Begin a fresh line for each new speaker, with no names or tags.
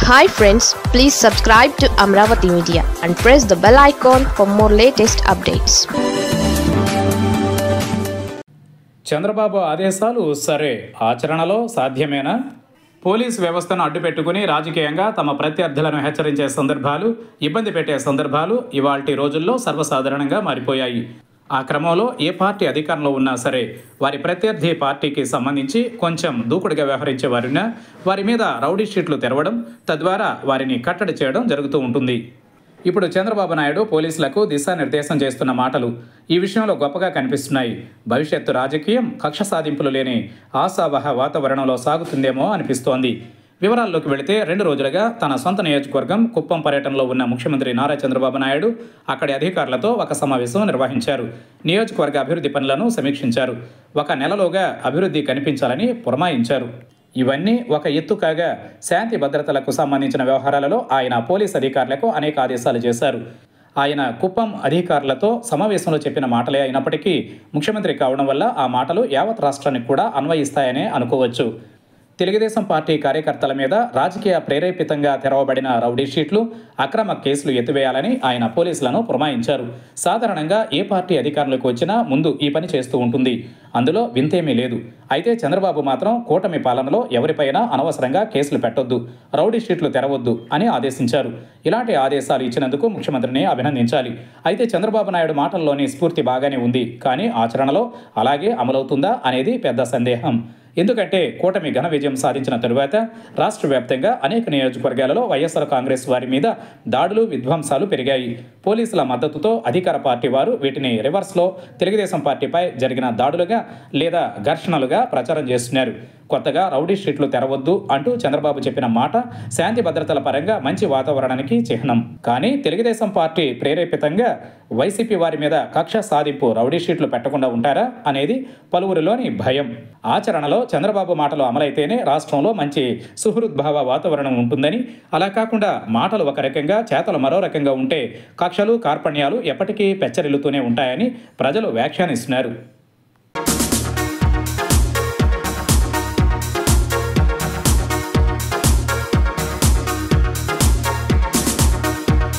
hi friends please subscribe to Amaravati media and press the bell icon for more latest updates
Chandrababu ఆదేశాలు సరే ఆచరణలో సాధ్యమేనా police వ్యవస్థను అడ్డుపెట్టుకుని రాజకీయంగా తమ ప్రత్యర్థులను హెచ్చరించే సందర్భాలు ఇబ్బంది పెట్టే సందర్భాలు ఇవాల్టి రోజుల్లో సర్వసాధారణంగా మారిపోయాయి ఆ క్రమంలో ఏ పార్టీ అధికారంలో ఉన్నా సరే వారి ప్రత్యర్థి పార్టీకి సంబంధించి కొంచెం దూకుడుగా వ్యవహరించే వారిన వారి మీద రౌడీ షీట్లు తెరవడం తద్వారా వారిని కట్టడి చేయడం జరుగుతూ ఉంటుంది ఇప్పుడు చంద్రబాబు నాయుడు పోలీసులకు దిశానిర్దేశం చేస్తున్న మాటలు ఈ విషయంలో గొప్పగా కనిపిస్తున్నాయి భవిష్యత్తు రాజకీయం కక్ష సాధింపులు లేని ఆశావహ వాతావరణంలో సాగుతుందేమో అనిపిస్తోంది వివరాల్లోకి వెళితే రెండు రోజులుగా తన సొంత నియోజకవర్గం కుప్పం పర్యటనలో ఉన్న ముఖ్యమంత్రి నారా చంద్రబాబు నాయుడు అక్కడి అధికారులతో ఒక సమావేశం నిర్వహించారు నియోజకవర్గ అభివృద్ధి పనులను సమీక్షించారు ఒక నెలలోగా అభివృద్ధి కనిపించాలని పురమాయించారు ఇవన్నీ ఒక ఎత్తు కాగా శాంతి భద్రతలకు సంబంధించిన వ్యవహారాలలో ఆయన పోలీస్ అధికారులకు అనేక ఆదేశాలు చేశారు ఆయన కుప్పం అధికారులతో సమావేశంలో చెప్పిన మాటలే అయినప్పటికీ ముఖ్యమంత్రి కావడం వల్ల ఆ మాటలు యావత్ రాష్ట్రానికి కూడా అన్వయిస్తాయనే అనుకోవచ్చు తెలుగుదేశం పార్టీ కార్యకర్తల మీద రాజకీయ ప్రేరేపితంగా తెరవబడిన రౌడీ షీట్లు అక్రమ కేసులు ఎత్తివేయాలని ఆయన పోలీసులను పురమాయించారు సాధారణంగా ఏ పార్టీ అధికారులకు వచ్చినా ముందు ఈ పని చేస్తూ ఉంటుంది అందులో వింతేమీ లేదు అయితే చంద్రబాబు మాత్రం కూటమి పాలనలో ఎవరిపైనా అనవసరంగా కేసులు పెట్టొద్దు రౌడీ షీట్లు తెరవద్దు అని ఆదేశించారు ఇలాంటి ఆదేశాలు ఇచ్చినందుకు ముఖ్యమంత్రిని అభినందించాలి అయితే చంద్రబాబు నాయుడు మాటల్లోని స్ఫూర్తి బాగానే ఉంది కానీ ఆచరణలో అలాగే అమలవుతుందా అనేది పెద్ద సందేహం ఎందుకంటే కూటమి ఘన విజయం సాధించిన తరువాత రాష్ట్ర వ్యాప్తంగా అనేక నియోజకవర్గాలలో వైఎస్ఆర్ కాంగ్రెస్ వారి మీద దాడులు విధ్వంసాలు పెరిగాయి పోలీసుల మద్దతుతో అధికార పార్టీ వారు వీటిని రివర్స్లో తెలుగుదేశం పార్టీపై జరిగిన దాడులుగా లేదా ఘర్షణలుగా ప్రచారం చేస్తున్నారు కొత్తగా రౌడీ షీట్లు తెరవద్దు అంటూ చంద్రబాబు చెప్పిన మాట శాంతి భద్రతల పరంగా మంచి వాతావరణానికి చిహ్నం కానీ తెలుగుదేశం పార్టీ ప్రేరేపితంగా వైసీపీ వారి మీద కక్ష సాధింపు రౌడీ షీట్లు పెట్టకుండా ఉంటారా అనేది పలువురిలోని భయం ఆచరణలో చంద్రబాబు మాటలు అమలైతేనే రాష్ట్రంలో మంచి సుహృద్భావ వాతావరణం ఉంటుందని అలా కాకుండా మాటలు ఒక రకంగా చేతలు మరో రకంగా ఉంటే కక్షలు కార్పణ్యాలు ఎప్పటికీ పెచ్చరిల్లుతూనే ఉంటాయని ప్రజలు వ్యాఖ్యానిస్తున్నారు